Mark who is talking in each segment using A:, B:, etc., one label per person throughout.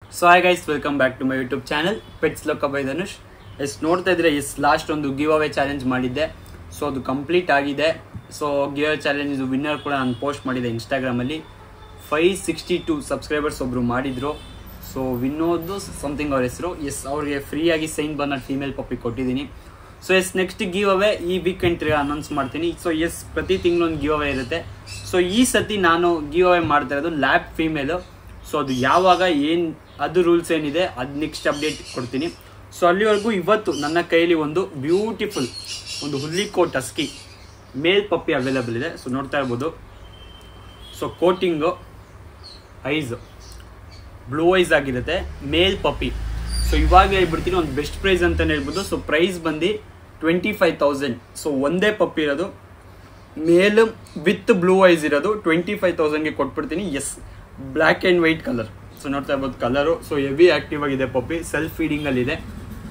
A: so hi guys welcome back to my YouTube channel pets Loka by Dhanush yes ನೋಡ್ತಾ ಇದ್ರೆ yes last ಒಂದು giveaway challenge ಮಾಡಿದ್ದೆ so ಅದು complete ಆಗಿದೆ so giveaway challenge winner ಕೂಡ ನಾನು ಪೋಸ್ಟ್ ಮಾಡಿದ್ದೆ ಇನ್ಸ್ಟಾಗ್ರಾಮಲ್ಲಿ ಫೈವ್ ಸಿಕ್ಸ್ಟಿ ಟು ಸಬ್ಸ್ಕ್ರೈಬರ್ಸ್ ಒಬ್ರು ಮಾಡಿದ್ರು ಸೊ ವಿನ್ನೋದು ಸಮಥಿಂಗ್ ಅವ್ರ ಹೆಸರು ಎಸ್ ಅವ್ರಿಗೆ ಫ್ರೀಯಾಗಿ ಸೈನ್ ಬರ್ನರ್ ಫೀಮೇಲ್ ಪಪ್ಪಿ ಕೊಟ್ಟಿದ್ದೀನಿ so yes next giveaway ಈ ವೀಕೆಂಡ್ ಅನೌನ್ಸ್ ಮಾಡ್ತೀನಿ ಸೊ ಎಸ್ ಪ್ರತಿ ತಿಂಗಳು ಒಂದು ಗಿವ್ ಅವೇ ಇರುತ್ತೆ ಸೊ ಈ ಸತಿ ನಾನು ಗಿವ್ ಅವೇ ಮಾಡ್ತಾ ಇರೋದು ಲ್ಯಾಬ್ ಫೀಮೇಲು ಸೊ ಅದು ಯಾವಾಗ ಏನು ಅದು ರೂಲ್ಸ್ ಏನಿದೆ ಅದು ನೆಕ್ಸ್ಟ್ ಅಪ್ಡೇಟ್ ಕೊಡ್ತೀನಿ ಸೊ ಅಲ್ಲಿವರೆಗೂ ಇವತ್ತು ನನ್ನ ಕೈಯಲ್ಲಿ ಒಂದು ಬ್ಯೂಟಿಫುಲ್ ಒಂದು ಹುಲ್ಲಿಕೋಟ್ ಅಸ್ಕಿ ಮೇಲ್ ಪಪ್ಪಿ ಅವೈಲೇಬಲ್ ಇದೆ ಸೊ ನೋಡ್ತಾ ಇರ್ಬೋದು so coating eyes blue eyes ಆಗಿರುತ್ತೆ ಮೇಲ್ ಪಪ್ಪಿ ಸೊ ಇವಾಗ ಹೇಳ್ಬಿಡ್ತೀನಿ ಒಂದು ಬೆಸ್ಟ್ ಪ್ರೈಸ್ ಅಂತಲೇ ಹೇಳ್ಬೋದು ಸೊ ಪ್ರೈಸ್ ಬಂದು ಟ್ವೆಂಟಿ ಫೈವ್ ತೌಸಂಡ್ ಸೊ ಒಂದೇ ಪಪ್ಪಿ ಇರೋದು ಮೇಲ್ ವಿತ್ ಬ್ಲೂ ಐಸ್ ಇರೋದು ಟ್ವೆಂಟಿ ಫೈವ್ ತೌಸಂಡ್ಗೆ ಕೊಟ್ಬಿಡ್ತೀನಿ yes black and white colour so ನೋಡ್ತಾ ಇರ್ಬೋದು ಕಲರು ಸೊ ಹೆವಿ ಆಕ್ಟಿವ್ ಆಗಿದೆ ಪಪ್ಪಿ ಸೆಲ್ಫ್ ಫೀಡಿಂಗಲ್ಲಿ ಇದೆ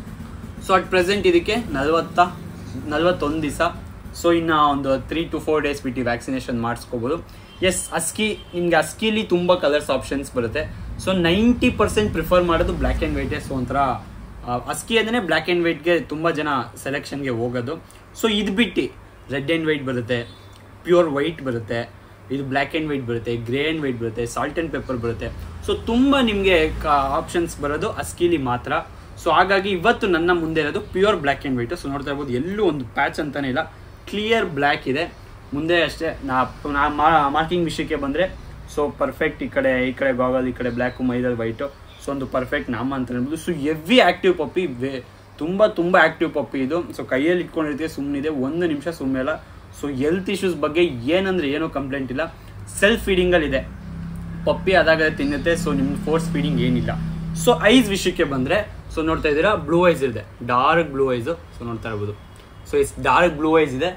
A: ಸೊ ಅಟ್ ಪ್ರೆಸೆಂಟ್ ಇದಕ್ಕೆ ನಲ್ವತ್ತ ನಲ್ವತ್ತೊಂದು ದಿವಸ ಸೊ ಇನ್ನು ಒಂದು ತ್ರೀ ಟು ಫೋರ್ ಡೇಸ್ ಬಿಟ್ಟು ವ್ಯಾಕ್ಸಿನೇಷನ್ ಮಾಡಿಸ್ಕೋಬೋದು ಎಸ್ ಅಸ್ಕಿ ನಿಮ್ಗೆ ಅಸ್ಕಿಲಿ ತುಂಬ ಕಲರ್ಸ್ ಆಪ್ಷನ್ಸ್ ಬರುತ್ತೆ ಸೊ ನೈಂಟಿ ಪರ್ಸೆಂಟ್ ಪ್ರಿಫರ್ ಮಾಡೋದು ಬ್ಲ್ಯಾಕ್ ಆ್ಯಂಡ್ ವೈಟೇ ಸೊ ಒಂಥರ ಆ, ಅಸ್ಕಿ ಅಂದ್ರೆ ಬ್ಲ್ಯಾಕ್ ಆ್ಯಂಡ್ ವೈಟ್ಗೆ ತುಂಬ ಜನ ಸೆಲೆಕ್ಷನ್ಗೆ ಹೋಗೋದು ಸೊ ಇದು ಬಿಟ್ಟು ರೆಡ್ ಆ್ಯಂಡ್ ವೈಟ್ ಬರುತ್ತೆ ಪ್ಯೂರ್ ವೈಟ್ ಬರುತ್ತೆ ಇದು ಬ್ಲ್ಯಾಕ್ ಆ್ಯಂಡ್ ವೈಟ್ ಬರುತ್ತೆ ಗ್ರೇ ಆ್ಯಂಡ್ ವೈಟ್ ಬರುತ್ತೆ ಸಾಲ್ಟ್ ಆ್ಯಂಡ್ ಪೆಪ್ಪರ್ ಬರುತ್ತೆ ಸೊ ತುಂಬ ನಿಮಗೆ ಆಪ್ಷನ್ಸ್ ಬರೋದು ಅಸ್ಕಿಲಿ ಮಾತ್ರ ಸೊ ಹಾಗಾಗಿ ಇವತ್ತು ನನ್ನ ಮುಂದೆ ಇರೋದು pure black and white so ನೋಡ್ತಾ ಇರ್ಬೋದು ಎಲ್ಲೂ ಒಂದು ಪ್ಯಾಚ್ ಅಂತಾನೆ ಇಲ್ಲ ಕ್ಲಿಯರ್ ಬ್ಲ್ಯಾಕ್ ಇದೆ ಮುಂದೆ ಅಷ್ಟೇ ನಾ ನಾ ಮಾರ್ಕಿಂಗ್ ವಿಷಯಕ್ಕೆ ಬಂದರೆ ಸೊ ಪರ್ಫೆಕ್ಟ್ ಈ ಕಡೆ ಈ ಕಡೆ ಗಾಗಲ್ ಈ ಕಡೆ ಬ್ಲ್ಯಾಕು ಮೈದಲ್ಲಿ ವೈಟು ಸೊ ಒಂದು ಪರ್ಫೆಕ್ಟ್ ನಾಮ ಅಂತ ಹೇಳ್ಬೋದು ಸೊ ಎವ್ವಿ ಆಕ್ಟಿವ್ ಪಪ್ಪಿ ವೇ ತುಂಬ ತುಂಬ ಆಕ್ಟಿವ್ ಪಪ್ಪಿ ಇದು ಸೊ ಕೈಯಲ್ಲಿ ಇಟ್ಕೊಂಡಿರ್ತೀವಿ ಸುಮ್ಮನಿದೆ ಒಂದು ನಿಮಿಷ ಸುಮ್ಮನೆ ಇಲ್ಲ ಸೊ ಹೆಲ್ತ್ ಇಶ್ಯೂಸ್ ಬಗ್ಗೆ ಏನಂದ್ರೆ ಏನೂ ಕಂಪ್ಲೇಂಟ್ ಇಲ್ಲ ಸೆಲ್ಫ್ ಫೀಡಿಂಗಲ್ಲಿ ಇದೆ ಪಪ್ಪಿ ಅದಾಗದೆ ತಿನ್ನುತ್ತೆ ಸೊ ನಿಮ್ಗೆ ಫೋರ್ಸ್ ಫೀಡಿಂಗ್ ಏನಿಲ್ಲ ಸೊ ಐಸ್ ವಿಷಯಕ್ಕೆ ಬಂದರೆ ಸೊ ನೋಡ್ತಾ ಇದ್ದೀರಾ ಬ್ಲೂ ಐಸ್ ಇದೆ ಡಾರ್ಕ್ ಬ್ಲೂ ಐಸು ಸೊ ನೋಡ್ತಾ ಇರ್ಬೋದು so is dark blue eyes ಇದೆ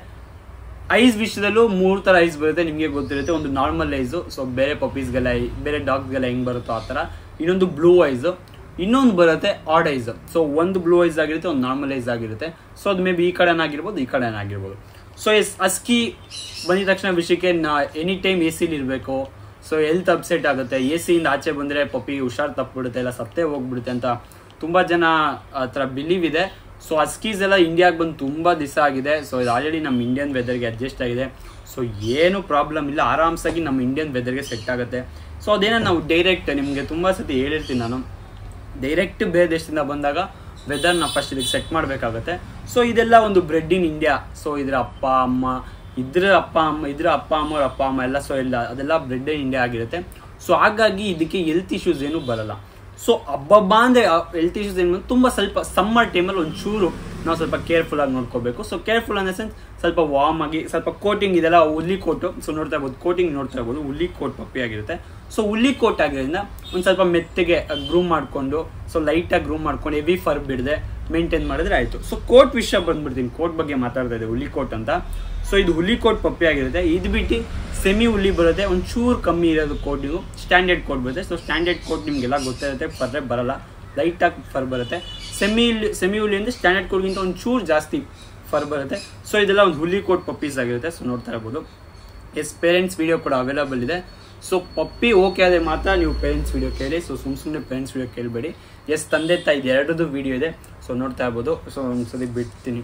A: ಐಸ್ ವಿಷಯದಲ್ಲೂ ಮೂರು ಥರ ಐಸ್ ಬರುತ್ತೆ ನಿಮಗೆ ಗೊತ್ತಿರುತ್ತೆ ಒಂದು ನಾರ್ಮಲ್ ಐಸು ಸೊ ಬೇರೆ ಪಪ್ಪೀಸ್ಗೆಲ್ಲ ಬೇರೆ ಡಾಗ್ಸ್ಗೆಲ್ಲ ಹೆಂಗೆ ಬರುತ್ತೋ ಆ ಥರ ಇನ್ನೊಂದು ಬ್ಲೂ ಐಸು ಇನ್ನೊಂದು ಬರುತ್ತೆ ಆಡ್ ಐಸ್ ಸೊ ಒಂದು ಬ್ಲೂ ಐಸ್ ಆಗಿರುತ್ತೆ ಒಂದು ನಾರ್ಮಲ್ ಐಸ್ ಆಗಿರುತ್ತೆ ಸೊ ಅದು ಮೇ ಬಿ ಈ ಕಡೆನಾಗಿರ್ಬೋದು ಈ ಕಡೆನಾಗಿರ್ಬೋದು ಸೊ ಎಸ್ ಅಸ್ಕಿ ಬಂದಿದ ತಕ್ಷಣ ವಿಷಯಕ್ಕೆ ನಾ ಎನಿ ಟೈಮ್ ಎ ಸಿಲಿ ಇರಬೇಕು ಸೊ ಹೆಲ್ತ್ ಅಪ್ಸೆಟ್ ಆಗುತ್ತೆ ಎ ಸಿಯಿಂದ ಆಚೆ ಬಂದರೆ ಪಪ್ಪಿ ಹುಷಾರ್ ತಪ್ಪಿಬಿಡುತ್ತೆ ಇಲ್ಲ ಸತ್ತೇ ಹೋಗ್ಬಿಡುತ್ತೆ ಅಂತ ತುಂಬ ಜನ ಆ ಥರ ಬಿಲೀವ್ ಇದೆ ಸೊ ಅಸ್ಕೀಸ್ ಎಲ್ಲ ಇಂಡಿಯಾಗೆ ಬಂದು ತುಂಬ ದಿವಸ ಆಗಿದೆ ಸೊ ಇದು ಆಲ್ರೆಡಿ ನಮ್ಮ ಇಂಡಿಯನ್ ವೆದರ್ಗೆ ಅಡ್ಜಸ್ಟ್ ಆಗಿದೆ ಸೊ ಏನು ಪ್ರಾಬ್ಲಮ್ ಇಲ್ಲ ಆರಾಮ್ಸಾಗಿ ನಮ್ಮ ಇಂಡಿಯನ್ ವೆದರ್ಗೆ ಸೆಟ್ ಆಗುತ್ತೆ ಸೊ ಅದೇನೋ ನಾವು ಡೈರೆಕ್ಟ್ ನಿಮಗೆ ತುಂಬ ಸತಿ ಹೇಳಿರ್ತೀನಿ ನಾನು ಡೈರೆಕ್ಟ್ ಬೇರೆ ದೇಶದಿಂದ ಬಂದಾಗ ವೆದರ್ನ ಫಸ್ಟ್ ಇದಕ್ಕೆ ಸೆಟ್ ಮಾಡಬೇಕಾಗತ್ತೆ ಸೊ ಇದೆಲ್ಲ ಒಂದು ಬ್ರೆಡ್ ಇನ್ ಇಂಡಿಯಾ ಸೊ ಇದ್ರ ಅಪ್ಪ ಅಮ್ಮ ಇದ್ರ ಅಪ್ಪ ಅಮ್ಮ ಇದ್ರ ಅಪ್ಪ ಅಮ್ಮ ಅವ್ರ ಅಪ್ಪ ಅಮ್ಮ ಎಲ್ಲ ಸೊ ಎಲ್ಲ ಅದೆಲ್ಲ ಬ್ರೆಡ್ ಇನ್ ಇಂಡಿಯಾ ಆಗಿರುತ್ತೆ ಸೊ ಹಾಗಾಗಿ ಇದಕ್ಕೆ ಹೆಲ್ತ್ ಇಶ್ಯೂಸ್ ಏನು ಬರಲ್ಲ ಸೊ ಹಬ್ಬಬ್ಬ ಅಂದರೆ ಹೆಲ್ತ್ ಇಶ್ಯೂಸ್ ಏನು ತುಂಬ ಸ್ವಲ್ಪ ಸಮ್ಮರ್ ಟೈಮಲ್ಲಿ ಒಂಚೂರು ನಾವು ಸ್ವಲ್ಪ ಕೇರ್ಫುಲ್ ಆಗಿ ನೋಡ್ಕೋಬೇಕು ಸೊ ಕೇರ್ಫುಲ್ ಅನ್ನೋ ಸೆನ್ಸ್ ಸ್ವಲ್ಪ ವಾರ್ಮ್ ಆಗಿ ಸ್ವಲ್ಪ ಕೋಟಿಂಗ್ ಇದೆಲ್ಲ ಹುಲಿ ಕೋಟು ಸೊ ನೋಡ್ತಾ ಇರ್ಬೋದು ಕೋಟಿಂಗ್ ನೋಡ್ತಾ ಇರ್ಬೋದು ಹುಲಿ ಕೋಟ್ ಪಪ್ಪಿ ಆಗಿರುತ್ತೆ ಸೊ ಹುಲಿ ಕೋಟ್ ಆಗಿರೋದ್ರಿಂದ ಒಂದು ಸ್ವಲ್ಪ ಮೆತ್ತಗೆ ಗ್ರೂಮ್ ಮಾಡಿಕೊಂಡು ಸೊ ಲೈಟಾಗಿ ಗ್ರೂಮ್ ಮಾಡ್ಕೊಂಡು ಹೆವಿ ಫರ್ ಬಿಡದೆ ಮೇಂಟೈನ್ ಮಾಡಿದ್ರೆ ಆಯಿತು ಸೊ ಕೋಟ್ ವಿಷಯ ಬಂದ್ಬಿಡ್ತೀನಿ ಕೋಟ್ ಬಗ್ಗೆ ಮಾತಾಡ್ತಾ ಇದೆ ಹುಲಿ ಕೋಟ್ ಅಂತ ಸೊ ಇದು ಹುಲಿ ಕೋಟ್ ಪಪ್ಪಿ ಆಗಿರುತ್ತೆ ಇದು ಬಿಟ್ಟು ಸೆಮಿ ಹುಲಿ ಬರುತ್ತೆ ಒಂಚೂರು ಕಮ್ಮಿ ಇರೋದು ಕೋಟಿಂಗು ಸ್ಟ್ಯಾಂಡರ್ಡ್ ಕೋಟ್ ಬರುತ್ತೆ ಸೊ ಸ್ಟ್ಯಾಂಡರ್ಡ್ ಕೋಟ್ ನಿಮಗೆಲ್ಲ ಗೊತ್ತಿರುತ್ತೆ ಫರ್ರೆ ಬರಲ್ಲ ಲೈಟಾಗಿ ಫರ್ ಬರುತ್ತೆ ಸೆಮಿ ಸೆಮಿ ಹುಲಿ ಅಂದರೆ ಸ್ಟ್ಯಾಂಡರ್ಡ್ ಕೋಟ್ಗಿಂತ ಒಂಚೂರು ಜಾಸ್ತಿ ಫರ್ ಬರುತ್ತೆ ಸೊ ಇದೆಲ್ಲ ಒಂದು ಹುಲಿ ಕೋಟ್ ಪಪ್ಪೀಸ್ ಆಗಿರುತ್ತೆ ಸೊ ನೋಡ್ತಾ ಇರ್ಬೋದು ಎಸ್ ಪೇರೆಂಟ್ಸ್ ವಿಡಿಯೋ ಕೂಡ ಅವೈಲೇಬಲ್ ಇದೆ ಸೊ ಪಪ್ಪಿ ಓಕೆ ಆದರೆ ಮಾತ್ರ ನೀವು ಪೇರೆಂಟ್ಸ್ ವಿಡಿಯೋ ಕೇಳಿ ಸೊ ಸುಮ್ಮ ಸುಮ್ಮನೆ ಪೇರೆಂಟ್ಸ್ ವಿಡಿಯೋ ಕೇಳಬೇಡಿ ಎಸ್ ತಂದೆ ತಾಯಿದು ಎರಡದು ವಿಡಿಯೋ ಇದೆ ಸೊ ನೋಡ್ತಾ ಇರ್ಬೋದು ಸೊ ಒಂದ್ಸತಿ ಬಿಡ್ತೀನಿ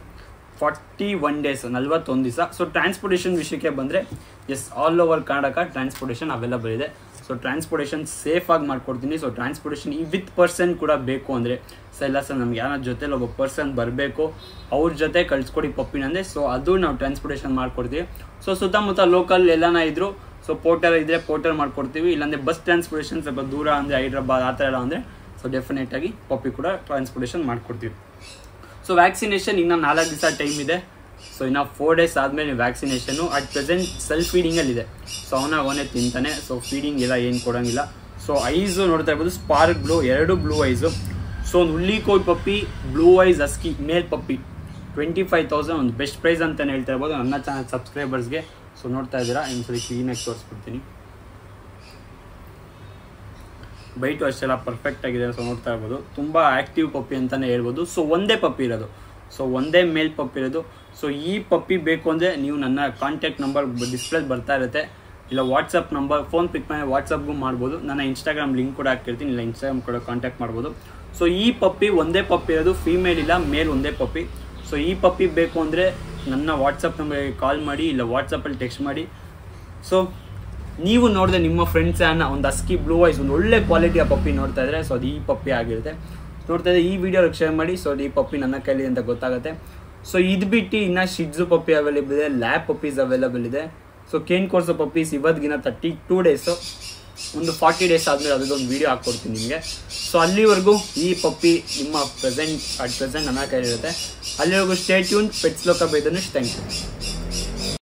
A: ಫಾರ್ಟಿ ಒನ್ ಡೇಸ್ ನಲ್ವತ್ತೊಂದು ದಿವಸ ಸೊ ಟ್ರಾನ್ಸ್ಪೋರ್ಟೇಷನ್ ವಿಷಯಕ್ಕೆ ಬಂದರೆ yes all over Karnataka transportation available ಇದೆ ಸೊ ಟ್ರಾನ್ಸ್ಪೋರ್ಟೇಷನ್ ಸೇಫಾಗಿ ಮಾಡ್ಕೊಡ್ತೀನಿ ಸೊ ಟ್ರಾನ್ಸ್ಪೋರ್ಟೇಷನ್ ಈ ವಿತ್ ಪರ್ಸನ್ ಕೂಡ ಬೇಕು ಅಂದರೆ ಸೊ ಇಲ್ಲ ಸರ್ ನಮ್ಗೆ ಯಾರ ಜೊತೆಲಿ ಒಬ್ಬ ಪರ್ಸನ್ ಬರಬೇಕು ಅವ್ರ ಜೊತೆ ಕಳ್ಸ್ಕೊಡಿ ಪಪ್ಪಿನಂದರೆ ಸೊ ಅದು ನಾವು ಟ್ರಾನ್ಸ್ಪೋರ್ಟೇಷನ್ ಮಾಡ್ಕೊಡ್ತೀವಿ ಸೊ ಸುತ್ತಮುತ್ತ ಲೋಕಲ್ ಎಲ್ಲನ ಇದ್ದರೂ ಸೊ ಪೋರ್ಟರ್ ಇದ್ದರೆ ಪೋರ್ಟರ್ ಮಾಡ್ಕೊಡ್ತೀವಿ ಇಲ್ಲಾಂದರೆ ಬಸ್ ಟ್ರಾನ್ಸ್ಪೋರ್ಟೇಷನ್ ಸ್ವಲ್ಪ ದೂರ ಅಂದರೆ ಹೈದ್ರಾಬಾದ್ ಆ ಥರ ಎಲ್ಲ ಅಂದರೆ ಸೊ ಡೆಫಿನೆಟಾಗಿ ಪಪ್ಪಿ ಕೂಡ ಟ್ರಾನ್ಸ್ಪೋರ್ಟೇಷನ್ ಮಾಡ್ಕೊಡ್ತೀವಿ ಸೊ ವ್ಯಾಕ್ಸಿನೇಷನ್ ಇನ್ನು ನಾಲ್ಕು ದಿವಸ ಟೈಮ್ ಇದೆ ಸೊ ಇನ್ನು ಫೋರ್ ಡೇಸ್ ಆದಮೇಲೆ ವ್ಯಾಕ್ಸಿನೇಷನು ಅಟ್ ಪ್ರೆಸೆಂಟ್ ಸೆಲ್ಫ್ ಫೀಡಿಂಗಲ್ಲಿದೆ ಸೊ ಅವನಾಗ ಅವನೇ ತಿಂತಾನೆ ಸೊ ಫೀಡಿಂಗ್ ಎಲ್ಲ ಏನು ಕೊಡೋಂಗಿಲ್ಲ ಸೊ ಐಸು ನೋಡ್ತಾ ಇರ್ಬೋದು ಸ್ಪಾರ್ಕ್ ಬ್ಲೂ ಎರಡು ಬ್ಲೂ ಐಸು ಸೊ ಒಂದು woolly coat puppy blue eyes husky male puppy twenty five thousand ಒಂದು ಬೆಸ್ಟ್ ಪ್ರೈಸ್ ಅಂತಲೇ ಹೇಳ್ತಾ ಇರ್ಬೋದು ನನ್ನ ಚಾನಲ್ ಸಬ್ಸ್ಕ್ರೈಬರ್ಸ್ಗೆ ಸೊ ನೋಡ್ತಾ ಇದ್ದೀರಾ ಇನ್ನೊಂದ್ಸರಿ ಕ್ಲೀನಾಗಿ ತೋರಿಸ್ಬಿಡ್ತೀನಿ ಬೈಟು ಅಷ್ಟೆಲ್ಲ ಪರ್ಫೆಕ್ಟ್ ಆಗಿದೆ ಸೊ ನೋಡ್ತಾ ಇರ್ಬೋದು ತುಂಬ ಆ್ಯಕ್ಟಿವ್ ಪಪ್ಪಿ ಅಂತಲೇ ಹೇಳ್ಬೋದು ಸೊ ಒಂದೇ ಪಪ್ಪಿ ಇರೋದು ಸೊ ಒಂದೇ ಮೇಲ್ ಪಪ್ಪಿ ಇರೋದು ಸೊ ಈ ಪಪ್ಪಿ ಬೇಕು ಅಂದರೆ ನೀವು ನನ್ನ ಕಾಂಟ್ಯಾಕ್ಟ್ ನಂಬರ್ ಡಿಸ್ಪ್ಲೇ ಬರ್ತಾ ಇರುತ್ತೆ ಇಲ್ಲ ವಾಟ್ಸಪ್ ನಂಬರ್ ಫೋನ್ ಪಿಕ್ ಮಾಡಿ ವಾಟ್ಸಪ್ಗೂ ಮಾಡ್ಬೋದು ನನ್ನ ಇನ್ಸ್ಟಾಗ್ರಾಮ್ ಲಿಂಕ್ ಕೂಡ ಹಾಕಿರ್ತೀನಿ ಇಲ್ಲ ಇನ್ಸ್ಟಾಗ್ರಾಮ್ ಕೂಡ ಕಾಂಟ್ಯಾಕ್ಟ್ ಮಾಡ್ಬೋದು ಸೊ ಈ ಪಪ್ಪಿ ಒಂದೇ ಪಪ್ಪಿ ಇರೋದು ಫೀಮೇಲ್ ಇಲ್ಲ ಮೇಲ್ ಒಂದೇ ಪಪ್ಪಿ ಸೊ ಈ ಪಪ್ಪಿ ಬೇಕು ಅಂದರೆ ನನ್ನ ವಾಟ್ಸಪ್ ನಂಬರ್ಗೆ ಕಾಲ್ ಮಾಡಿ ಇಲ್ಲ ವಾಟ್ಸಪ್ಪಲ್ಲಿ ಟೆಕ್ಸ್ಟ್ ಮಾಡಿ ಸೊ ನೀವು ನೋಡಿದ್ರೆ ನಿಮ್ಮ ಫ್ರೆಂಡ್ಸ್ ಅನ್ನ ಒಂದು ಅಸ್ಕಿ ಬ್ಲೂ ಐಸ್ ಒಂದು ಒಳ್ಳೆ ಕ್ವಾಲಿಟಿಯ ಪಪ್ಪಿ ನೋಡ್ತಾ ಇದ್ರೆ ಸೊ ಅದು ಈ ಪಪ್ಪಿ ಆಗಿರುತ್ತೆ ನೋಡ್ತಾ ಇದ್ರೆ ಈ ವಿಡಿಯೋ ಶೇರ್ ಮಾಡಿ ಸೊ ಅದು ಈ ಪಪ್ಪಿ ನನ್ನ ಕೈಲಿ ಅಂತ ಗೊತ್ತಾಗುತ್ತೆ ಸೊ ಇದು ಬಿಟ್ಟು ಇನ್ನು ಶಿಡ್ಜು ಪಪ್ಪಿ ಅವೈಲೇಬಲ್ ಇದೆ ಲ್ಯಾಬ್ ಪಪ್ಪೀಸ್ ಅವೈಲೇಬಲ್ ಇದೆ ಸೊ ಕೇನ್ ಕೋರ್ಸೋ ಪಪ್ಪೀಸ್ ಇವತ್ತಿಗಿನ ತರ್ಟಿ ಟೂ ಡೇಸು ಒಂದು ಫಾರ್ಟಿ ಡೇಸ್ ಆದಮೇಲೆ ಅದೊಂದು ವಿಡಿಯೋ ಹಾಕ್ಕೊಡ್ತೀನಿ ನಿಮಗೆ ಸೊ ಅಲ್ಲಿವರೆಗೂ ಈ ಪಪ್ಪಿ ನಿಮ್ಮ ಪ್ರೆಸೆಂಟ್ ಅಟ್ ಪ್ರೆಸೆಂಟ್ ನನ್ನ ಕೈಲಿರುತ್ತೆ ಅಲ್ಲಿವರೆಗೂ ಸ್ಟೇ ಟ್ಯೂನ್ ಪೆಟ್ಸ್ ಲೋಕ ಬೈದನುಷ್ ಥ್ಯಾಂಕ್ ಯು